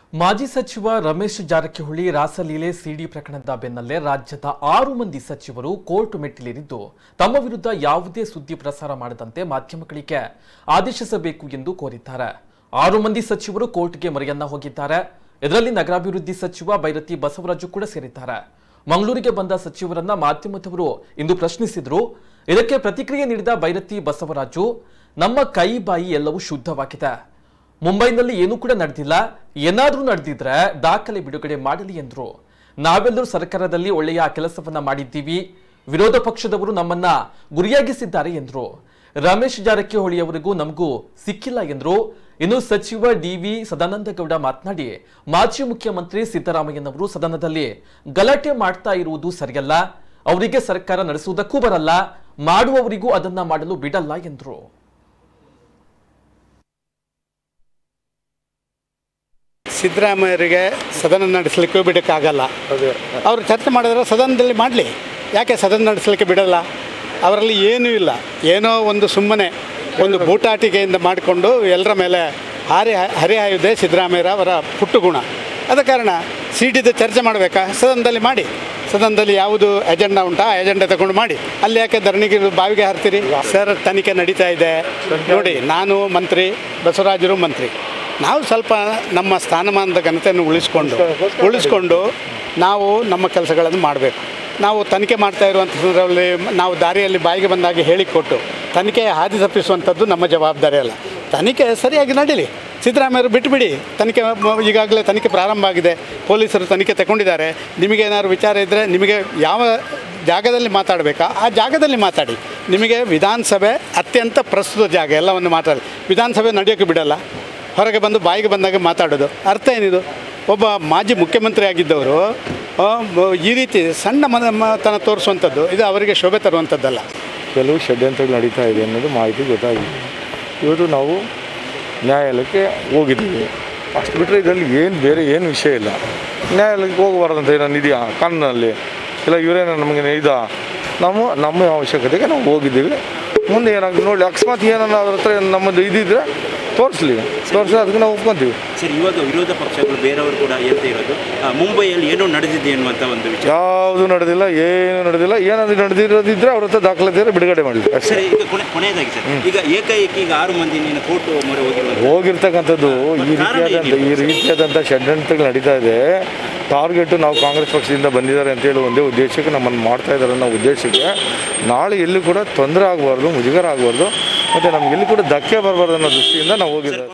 ಮಾಜಿ ಸಚಿವ ರಮೇಶ್ ಜಾರಕಿಹೊಳಿ ರಾಸಲೀಲೆ ಸಿಡಿ ಪ್ರಕರಣದ ಬೆನ್ನಲ್ಲೇ ರಾಜ್ಯದ ಆರು ಮಂದಿ ಸಚಿವರು ಕೋರ್ಟ್ ಮೆಟ್ಟಿಲೇರಿದ್ದು ತಮ್ಮ ವಿರುದ್ಧ ಯಾವುದೇ ಸುದ್ದಿ ಪ್ರಸಾರ ಮಾಡದಂತೆ ಮಾಧ್ಯಮಗಳಿಗೆ ಆದೇಶಿಸಬೇಕು ಎಂದು ಕೋರಿದ್ದಾರೆ ಆರು ಮಂದಿ ಸಚಿವರು ಕೋರ್ಟ್ಗೆ ಮೊರೆಯನ್ನ ಹೋಗಿದ್ದಾರೆ ಇದರಲ್ಲಿ ನಗರಾಭಿವೃದ್ಧಿ ಸಚಿವ ಬೈರತಿ ಬಸವರಾಜು ಕೂಡ ಸೇರಿದ್ದಾರೆ ಮಂಗಳೂರಿಗೆ ಬಂದ ಸಚಿವರನ್ನ ಮಾಧ್ಯಮದವರು ಇಂದು ಪ್ರಶ್ನಿಸಿದ್ರು ಇದಕ್ಕೆ ಪ್ರತಿಕ್ರಿಯೆ ನೀಡಿದ ಬೈರತಿ ಬಸವರಾಜು ನಮ್ಮ ಕೈ ಬಾಯಿ ಎಲ್ಲವೂ ಶುದ್ಧವಾಗಿದೆ ಮುಂಬೈನಲ್ಲಿ ಏನೂ ಕೂಡ ನಡೆದಿಲ್ಲ ಏನಾದ್ರೂ ನಡೆದಿದ್ರೆ ದಾಖಲೆ ಬಿಡುಗಡೆ ಮಾಡಲಿ ಎಂದ್ರು ನಾವೆಲ್ಲರೂ ಸರ್ಕಾರದಲ್ಲಿ ಒಳ್ಳೆಯ ಕೆಲಸವನ್ನ ಮಾಡಿದ್ದೀವಿ ವಿರೋಧ ಪಕ್ಷದವರು ನಮ್ಮನ್ನ ಗುರಿಯಾಗಿಸಿದ್ದಾರೆ ಎಂದ್ರು ರಮೇಶ್ ಜಾರಕಿಹೊಳಿ ಅವರಿಗೂ ನಮಗೂ ಸಿಕ್ಕಿಲ್ಲ ಎಂದ್ರು ಇನ್ನು ಸಚಿವ ಡಿ ವಿ ಸದಾನಂದಗೌಡ ಮಾತನಾಡಿ ಮಾಜಿ ಮುಖ್ಯಮಂತ್ರಿ ಸಿದ್ದರಾಮಯ್ಯನವರು ಸದನದಲ್ಲಿ ಗಲಾಟೆ ಮಾಡ್ತಾ ಇರುವುದು ಸರಿಯಲ್ಲ ಅವರಿಗೆ ಸರ್ಕಾರ ನಡೆಸುವುದಕ್ಕೂ ಬರಲ್ಲ ಮಾಡುವವರಿಗೂ ಅದನ್ನ ಮಾಡಲು ಬಿಡಲ್ಲ ಎಂದ್ರು ಸಿದ್ದರಾಮಯ್ಯರಿಗೆ ಸದನ ನಡೆಸಲಿಕ್ಕೂ ಬಿಡೋಕ್ಕಾಗಲ್ಲ ಅವರು ಚರ್ಚೆ ಮಾಡಿದ್ರೆ ಸದನದಲ್ಲಿ ಮಾಡಲಿ ಯಾಕೆ ಸದನ ನಡೆಸಲಿಕ್ಕೆ ಬಿಡಲ್ಲ ಅವರಲ್ಲಿ ಏನೂ ಇಲ್ಲ ಏನೋ ಒಂದು ಸುಮ್ಮನೆ ಒಂದು ಬೂಟಾಟಿಕೆಯಿಂದ ಮಾಡಿಕೊಂಡು ಎಲ್ಲರ ಮೇಲೆ ಹಾರಿ ಹರಿಹಾಯುವುದೇ ಸಿದ್ದರಾಮಯ್ಯರವರ ಪುಟ್ಟು ಗುಣ ಆದ ಕಾರಣ ಸೀಟಿದ್ದು ಚರ್ಚೆ ಮಾಡಬೇಕಾ ಸದನದಲ್ಲಿ ಮಾಡಿ ಸದನದಲ್ಲಿ ಯಾವುದು ಎಜೆಂಡಾ ಉಂಟಾ ಆ ಎಜೆಂಡಾ ತಗೊಂಡು ಮಾಡಿ ಅಲ್ಲಿ ಯಾಕೆ ಧರಣಿಗೆ ಬಾವಿಗೆ ಹಾರ್ತೀರಿ ಸರ್ ತನಿಖೆ ನಡೀತಾ ಇದೆ ನೋಡಿ ನಾನು ಮಂತ್ರಿ ಬಸವರಾಜರು ಮಂತ್ರಿ ನಾವು ಸ್ವಲ್ಪ ನಮ್ಮ ಸ್ಥಾನಮಾನದ ಘನತೆಯನ್ನು ಉಳಿಸ್ಕೊಂಡು ಉಳಿಸ್ಕೊಂಡು ನಾವು ನಮ್ಮ ಕೆಲಸಗಳನ್ನು ಮಾಡಬೇಕು ನಾವು ತನಿಖೆ ಮಾಡ್ತಾ ಇರುವಂಥ ಸಂದರ್ಭದಲ್ಲಿ ನಾವು ದಾರಿಯಲ್ಲಿ ಬಾಯಿಗೆ ಬಂದಾಗ ಹೇಳಿಕೊಟ್ಟು ತನಿಖೆ ಹಾದಿ ತಪ್ಪಿಸುವಂಥದ್ದು ನಮ್ಮ ಜವಾಬ್ದಾರಿ ಅಲ್ಲ ತನಿಖೆ ಸರಿಯಾಗಿ ನಡೀಲಿ ಸಿದ್ದರಾಮಯ್ಯರು ಬಿಟ್ಟುಬಿಡಿ ತನಿಖೆ ಮ- ಈಗಾಗಲೇ ತನಿಖೆ ಪ್ರಾರಂಭ ಆಗಿದೆ ಪೊಲೀಸರು ತನಿಖೆ ತಗೊಂಡಿದ್ದಾರೆ ನಿಮಗೆ ಏನಾದ್ರು ವಿಚಾರ ಇದ್ದರೆ ನಿಮಗೆ ಯಾವ ಜಾಗದಲ್ಲಿ ಮಾತಾಡಬೇಕಾ ಆ ಜಾಗದಲ್ಲಿ ಮಾತಾಡಿ ನಿಮಗೆ ವಿಧಾನಸಭೆ ಅತ್ಯಂತ ಪ್ರಸ್ತುತ ಜಾಗ ಎಲ್ಲವನ್ನು ಮಾತಾಡಿ ವಿಧಾನಸಭೆ ನಡೆಯೋಕ್ಕೆ ಬಿಡಲ್ಲ ಹೊರಗೆ ಬಂದು ಬಾಯಿಗೆ ಬಂದಾಗ ಮಾತಾಡೋದು ಅರ್ಥ ಏನಿದು ಒಬ್ಬ ಮಾಜಿ ಮುಖ್ಯಮಂತ್ರಿ ಆಗಿದ್ದವರು ಆ, ಮ- ಈ ರೀತಿ ಸಣ್ಣ ಮನ ತನ ತೋರಿಸುವಂಥದ್ದು ಇದು ಅವರಿಗೆ ಶೋಭೆ ತರುವಂಥದ್ದಲ್ಲ ಕೆಲವು ಷಡ್ಯಂತ್ರಗಳು ನಡೀತಾ ಇದೆ ಅನ್ನೋದು ಮಾಹಿತಿ ಗೊತ್ತಾಗಿದೆ ಇವತ್ತು ನಾವು ನ್ಯಾಯಾಲಯಕ್ಕೆ ಹೋಗಿದ್ದೀವಿ ಅಷ್ಟು ಬಿಟ್ಟರೆ ಇದರಲ್ಲಿ ಏನು ಬೇರೆ ಏನು ವಿಷಯ ಇಲ್ಲ ನ್ಯಾಯಾಲಯಕ್ಕೆ ಹೋಗಬಾರ್ದಂತ ಏನಾರು ಇದೆಯಾ ಕಾನೂನಲ್ಲಿ ಇಲ್ಲ ಇವರೇನೋ ನಮಗೆ ಇದ ನಾವು ನಮ್ಮ ಅವಶ್ಯಕತೆಗೆ ನಾವು ಹೋಗಿದ್ದೀವಿ ಮುಂದೆ ಏನಾಗ್ತದೆ ನೋಡಿ ಅಕಸ್ಮಾತ್ ಏನಾರ ಅದ್ರ ಹತ್ರ ನಮ್ಮದು ಇದಿದ್ರೆ ತೋರಿಸ್ಲಿ ತೋರಿಸಿ ಅದಕ್ಕೆ ನಾವು ಒಪ್ಕೊಂತೀವಿ ಸರ್ ಇವಾಗ ವಿರೋಧ ಪಕ್ಷಗಳು ಬೇರೆಯವರು ಕೂಡ ಹೇಳ್ತಾ ಇರೋದು ಆ, ಮುಂಬೈಯಲ್ಲಿ ಏನೋ ನಡೆದಿದೆ ಅನ್ನುವಂಥ ಒಂದು ವಿಚಾರ ಯಾವುದು ನಡೆದಿಲ್ಲ ಏನು ನಡೆದಿಲ್ಲ ಏನಾದರೂ ನಡೆದಿರೋದಿದ್ರೆ ಅವ್ರ ಹತ್ರ ದಾಖಲಾತಿ ಇದ್ರೆ ಬಿಡುಗಡೆ ಮಾಡಲಿ ಅಷ್ಟೇ ಸರ್ ಈಗ ಕೊನೆ ಕೊನೆಯದಾಗಿ ಸರ್ ಈಗ ಏಕಾಏಕಿ ಈಗ ಆರು ಮಂದಿ ನೀನು ಕೋರ್ಟ್ ಮೊರೆ ಹೋಗಿರುವಂಥ ಹೋಗಿರ್ತಕ್ಕಂಥದ್ದು ಈ ರೀತಿಯಾದಂಥ ಈ ರೀತಿಯಾದಂಥ ಷಡ್ಯಂತ್ರಗಳು ನಡೀತಾ ಇದೆ ಟಾರ್ಗೆಟು ನಾವು ಕಾಂಗ್ರೆಸ್ ಪಕ್ಷದಿಂದ ಬಂದಿದ್ದಾರೆ ಅಂತೇಳಿ ಒಂದೇ ಉದ್ದೇಶಕ್ಕೆ ನಮ್ಮನ್ನು ಮಾಡ್ತಾ ಇದ್ದಾರೆ ಅನ್ನೋ ಉದ್ದೇಶಕ್ಕೆ ನಾಳೆ ಎಲ್ಲೂ ಕೂಡ ತೊಂದರೆ ಆಗಬಾರ್ದು ಮುಜುಗರ ಆಗಬಾರ್ದು ಮತ್ತು ನಮ್ಗೆ ಎಲ್ಲಿ ಕೂಡ ಧಕ್ಕೆ ಬರಬಾರ್ದು ಅನ್ನೋ ದೃಷ್ಟಿಯಿಂದ ನಾವು ಹೋಗಿದ್ದಾರೆ